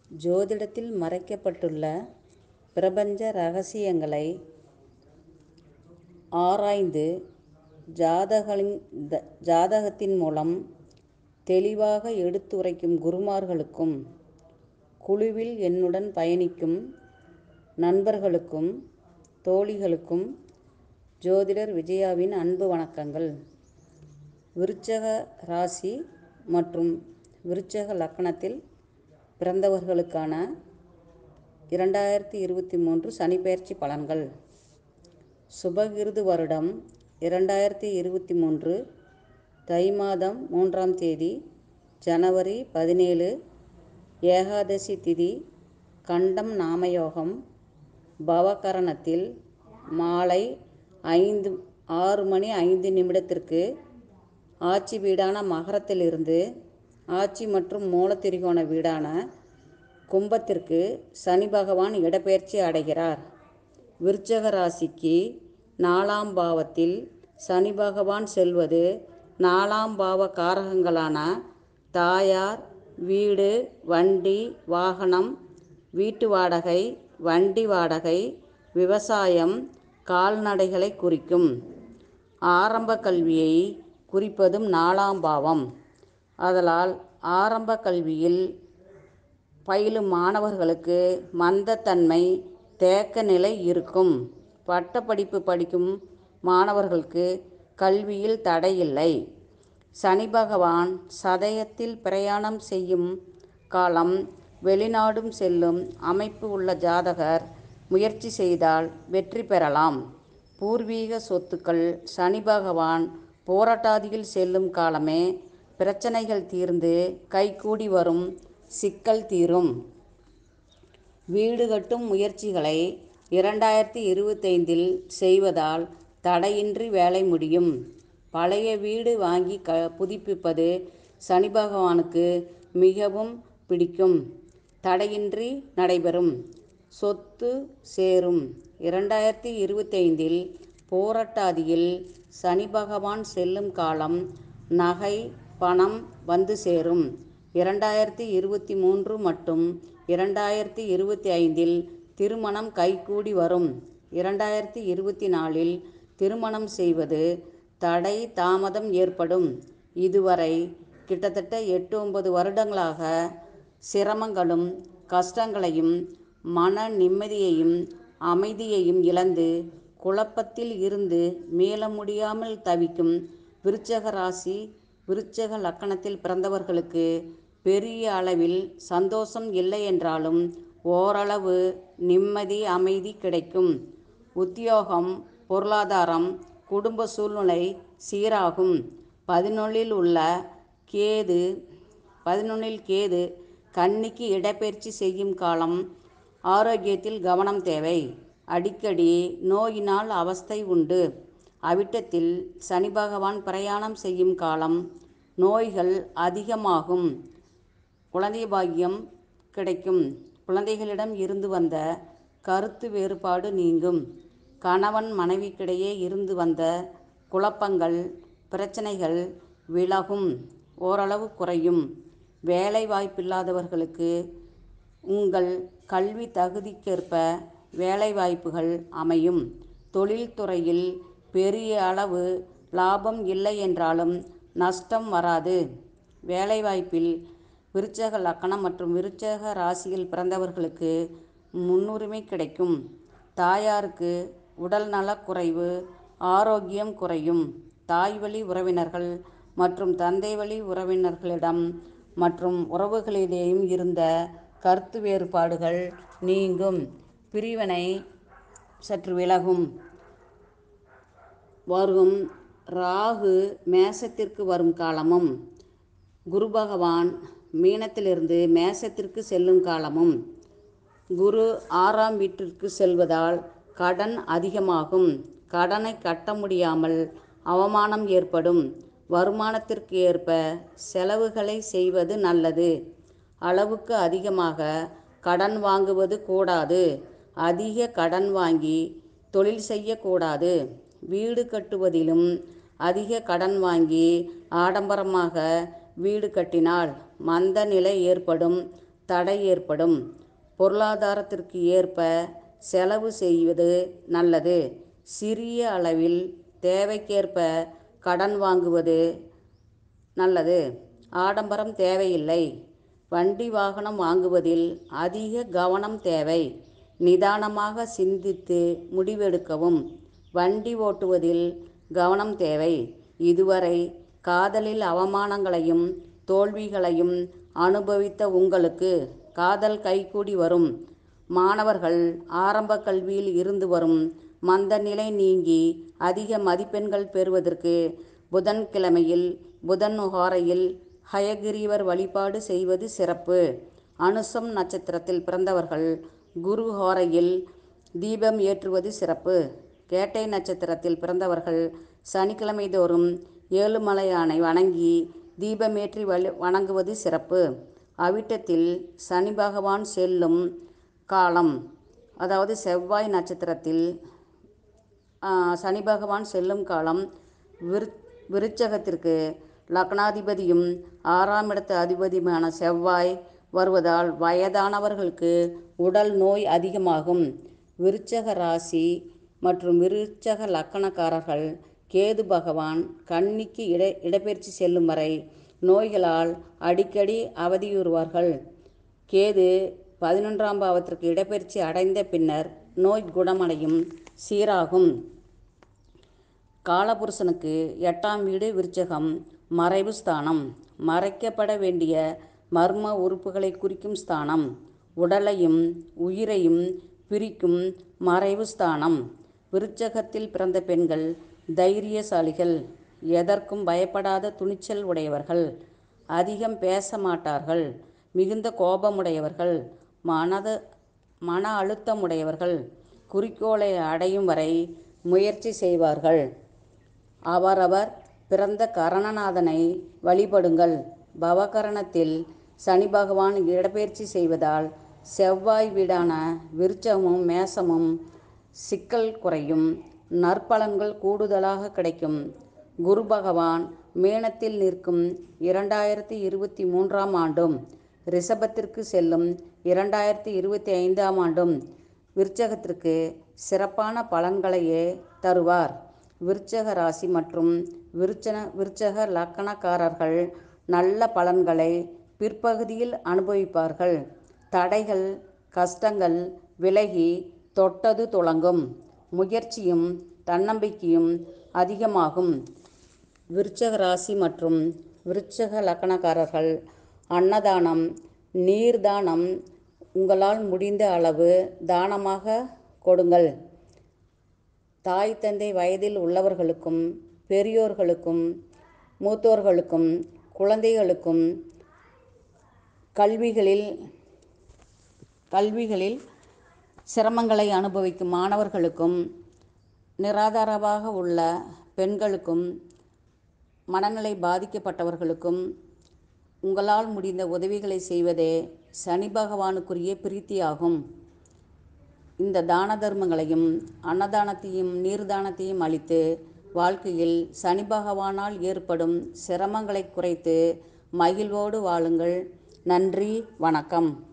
ஜோதிடத்தில் மறைக்கப்பட்டுள்ள பிரபஞ்ச ரகசியங்களை ஆராய்ந்து ஜாதகளின் ஜாதகத்தின் மூலம் தெளிவாக எடுத்துரைக்கும் குருமார்களுக்கும் குழுவில் என்னுடன் பயணிக்கும் நண்பர்களுக்கும் தோழிகளுக்கும் ஜோதிடர் விஜயாவின் அன்பு வணக்கங்கள் விருச்சக ராசி மற்றும் விருச்சக லக்னத்தில் பிறந்தவர்களுக்கான இரண்டாயிரத்தி இருபத்தி மூன்று சனிப்பெயர்ச்சி பலன்கள் சுபகிருது வருடம் இரண்டாயிரத்தி இருபத்தி மூன்று தை மாதம் மூன்றாம் தேதி ஜனவரி பதினேழு ஏகாதசி திதி கண்டம் நாமயோகம் பவகரணத்தில் மாலை ஐந்து ஆறு மணி ஐந்து நிமிடத்திற்கு ஆட்சி வீடான மகரத்திலிருந்து ஆட்சி மற்றும் மூலத்திரிகோண வீடான கும்பத்திற்கு சனி பகவான் இடப்பெயர்ச்சி அடைகிறார் விருச்சக ராசிக்கு நாலாம் பாவத்தில் சனி பகவான் செல்வது நாலாம் பாவ காரகங்களான தாயார் வீடு வண்டி வாகனம் வீட்டு வாடகை வண்டி வாடகை விவசாயம் கால்நடைகளை குறிக்கும் ஆரம்ப கல்வியை குறிப்பதும் நாலாம் பாவம் ஆதலால் ஆரம்ப கல்வியில் பயிலும் மாணவர்களுக்கு மந்தத்தன்மை தேக்க நிலை இருக்கும் பட்டப்படிப்பு படிக்கும் மாணவர்களுக்கு கல்வியில் தடையில்லை சனி பகவான் சதயத்தில் பிரயாணம் செய்யும் காலம் வெளிநாடும் செல்லும் அமைப்பு உள்ள ஜாதகர் முயற்சி செய்தால் வெற்றி பெறலாம் பூர்வீக சொத்துக்கள் சனி பகவான் போராட்டாதியில் செல்லும் காலமே பிரச்சனைகள் தீர்ந்து கைகூடி வரும் சிக்கல் தீரும் வீடு கட்டும் முயற்சிகளை இரண்டாயிரத்தி இருபத்தைந்தில் செய்வதால் தடையின்றி வேலை முடியும் பழைய வீடு வாங்கி க புதுப்பிப்பது சனி பகவானுக்கு மிகவும் பிடிக்கும் தடையின்றி நடைபெறும் சொத்து சேரும் இரண்டாயிரத்தி இருபத்தைந்தில் போராட்டாதியில் சனி பகவான் செல்லும் காலம் நகை பணம் வந்து சேரும் இரண்டாயிரத்தி இருபத்தி மூன்று மற்றும் இரண்டாயிரத்தி இருபத்தி ஐந்தில் திருமணம் கைகூடி வரும் இரண்டாயிரத்தி இருபத்தி நாலில் திருமணம் செய்வது தடை தாமதம் ஏற்படும் இதுவரை கிட்டத்தட்ட எட்டு ஒன்பது வருடங்களாக சிரமங்களும் கஷ்டங்களையும் மன நிம்மதியையும் அமைதியையும் இழந்து குழப்பத்தில் இருந்து மீள முடியாமல் தவிக்கும் விருச்சக ராசி விருச்சக லக்கணத்தில் பிறந்தவர்களுக்கு பெரிய அளவில் சந்தோஷம் இல்லை என்றாலும் ஓரளவு நிம்மதி அமைதி கிடைக்கும் உத்தியோகம் பொருளாதாரம் குடும்ப சூழ்நிலை சீராகும் பதினொன்றில் உள்ள கேது பதினொன்றில் கேது கன்னிக்கு இடப்பெயர்ச்சி செய்யும் காலம் ஆரோக்கியத்தில் கவனம் தேவை அடிக்கடி நோயினால் அவஸ்தை உண்டு அவிட்டத்தில் சனி பகவான் பிரயாணம் செய்யும் காலம் நோய்கள் அதிகமாகும் குழந்தை பாக்கியம் கிடைக்கும் குழந்தைகளிடம் இருந்து வந்த கருத்து வேறுபாடு நீங்கும் கணவன் மனைவிக்கிடையே இருந்து வந்த குழப்பங்கள் பிரச்சனைகள் விலகும் ஓரளவு குறையும் வேலை வாய்ப்பில்லாதவர்களுக்கு உங்கள் கல்வி தகுதிக்கேற்ப வேலைவாய்ப்புகள் அமையும் தொழில்துறையில் பெரிய அளவு லாபம் இல்லை என்றாலும் நஷ்டம் வராது வேலைவாய்ப்பில் விருச்சக லக்கணம் மற்றும் விருச்சக ராசியில் பிறந்தவர்களுக்கு முன்னுரிமை கிடைக்கும் தாயாருக்கு உடல்நலக் குறைவு ஆரோக்கியம் குறையும் தாய்வழி உறவினர்கள் மற்றும் தந்தை வழி உறவினர்களிடம் மற்றும் உறவுகளிடையேயும் இருந்த கருத்து வேறுபாடுகள் நீங்கும் பிரிவினை சற்று விலகும் வரும் ராகு மேசத்திற்கு வரும் காலமும் குரு பகவான் மீனத்திலிருந்து மேசத்திற்கு செல்லும் காலமும் குரு ஆறாம் வீட்டிற்கு செல்வதால் கடன் அதிகமாகும் கடனை கட்ட முடியாமல் அவமானம் ஏற்படும் வருமானத்திற்கு ஏற்ப செலவுகளை செய்வது நல்லது அளவுக்கு அதிகமாக கடன் வாங்குவது கூடாது அதிக கடன் வாங்கி தொழில் செய்யக்கூடாது வீடு கட்டுவதிலும் அதிக கடன் வாங்கி ஆடம்பரமாக வீடு கட்டினால் மந்த நிலை ஏற்படும் தடை ஏற்படும் பொருளாதாரத்திற்கு ஏற்ப செலவு செய்வது நல்லது சிறிய அளவில் தேவைக்கேற்ப கடன் வாங்குவது நல்லது ஆடம்பரம் தேவையில்லை வண்டி வாகனம் வாங்குவதில் அதிக கவனம் தேவை நிதானமாக சிந்தித்து முடிவெடுக்கவும் வண்டி ஓட்டுவதில் கவனம் தேவை இதுவரை காதலில் அவமானங்களையும் தோல்விகளையும் அனுபவித்த உங்களுக்கு காதல் கைகூடி வரும் மாணவர்கள் ஆரம்ப கல்வியில் இருந்து வரும் மந்த நிலை நீங்கி அதிக மதிப்பெண்கள் பெறுவதற்கு புதன்கிழமையில் புதன் ஹோரையில் ஹயகிரீவர் வழிபாடு செய்வது சிறப்பு அனுசம் நட்சத்திரத்தில் பிறந்தவர்கள் குரு ஹோரையில் தீபம் ஏற்றுவது சிறப்பு கேட்டை நட்சத்திரத்தில் பிறந்தவர்கள் சனிக்கிழமை தோறும் ஏழுமலையானை வணங்கி தீபமேற்றி வழி வணங்குவது சிறப்பு அவிட்டத்தில் சனி பகவான் செல்லும் காலம் அதாவது செவ்வாய் நட்சத்திரத்தில் சனி பகவான் செல்லும் காலம் விரு விருச்சகத்திற்கு லக்னாதிபதியும் ஆறாம் இடத்து அதிபதியுமான செவ்வாய் வருவதால் வயதானவர்களுக்கு உடல் நோய் அதிகமாகும் விருச்சக ராசி மற்றும் விருச்சக லக்கணக்காரர்கள் கேது பகவான் கன்னிக்கு இட இடப்பெயர்ச்சி செல்லும் வரை நோய்களால் அடிக்கடி அவதியுறுவார்கள் கேது பதினொன்றாம் பாவத்திற்கு இடப்பெயர்ச்சி அடைந்த பின்னர் நோய் குணமடையும் சீராகும் காலபுருஷனுக்கு எட்டாம் வீடு விருச்சகம் மறைவு ஸ்தானம் மறைக்கப்பட வேண்டிய மர்ம உறுப்புகளை குறிக்கும் ஸ்தானம் உடலையும் உயிரையும் பிரிக்கும் மறைவு ஸ்தானம் விருச்சகத்தில் பிறந்த பெண்கள் தைரியசாலிகள் எதற்கும் பயப்படாத துணிச்சல் உடையவர்கள் அதிகம் பேச மாட்டார்கள் மிகுந்த கோபமுடையவர்கள் மனது மன அழுத்தமுடையவர்கள் குறிக்கோளை அடையும் வரை முயற்சி செய்வார்கள் அவரவர் பிறந்த கரணநாதனை வழிபடுங்கள் பவகரணத்தில் சனி பகவான் இடப்பெயர்ச்சி செய்வதால் செவ்வாய் வீடான விருச்சகமும் மேசமும் சிக்கல் குறையும் நற்பலன்கள் கூடுதலாக கிடைக்கும் குரு பகவான் மீனத்தில் நிற்கும் இரண்டாயிரத்தி இருபத்தி மூன்றாம் ஆண்டும் ரிஷபத்திற்கு செல்லும் இரண்டாயிரத்தி இருபத்தி ஐந்தாம் ஆண்டும் விருச்சகத்திற்கு சிறப்பான பலன்களையே தருவார் விருச்சக ராசி மற்றும் விருச்சன விருச்சக லக்கணக்காரர்கள் நல்ல பலன்களை பிற்பகுதியில் அனுபவிப்பார்கள் தடைகள் கஷ்டங்கள் விலகி தொட்டது துளங்கும் முயற்சியும் தன்னம்பிக்கையும் அதிகமாகும் விருச்சக ராசி மற்றும் விருச்சக லக்கணக்காரர்கள் அன்னதானம் நீர்தானம் உங்களால் முடிந்த அளவு தானமாக கொடுங்கள் தாய் தந்தை வயதில் உள்ளவர்களுக்கும் பெரியோர்களுக்கும் மூத்தோர்களுக்கும் குழந்தைகளுக்கும் கல்விகளில் கல்விகளில் சிரமங்களை அனுபவிக்கும் மாணவர்களுக்கும் நிராதாரமாக உள்ள பெண்களுக்கும் மனநிலை பாதிக்கப்பட்டவர்களுக்கும் உங்களால் முடிந்த உதவிகளை செய்வதே சனி பகவானுக்குரிய பிரீத்தியாகும் இந்த தான தர்மங்களையும் அன்னதானத்தையும் நீர்தானத்தையும் அளித்து வாழ்க்கையில் சனி பகவானால் ஏற்படும் சிரமங்களை குறைத்து மகிழ்வோடு வாழுங்கள் நன்றி வணக்கம்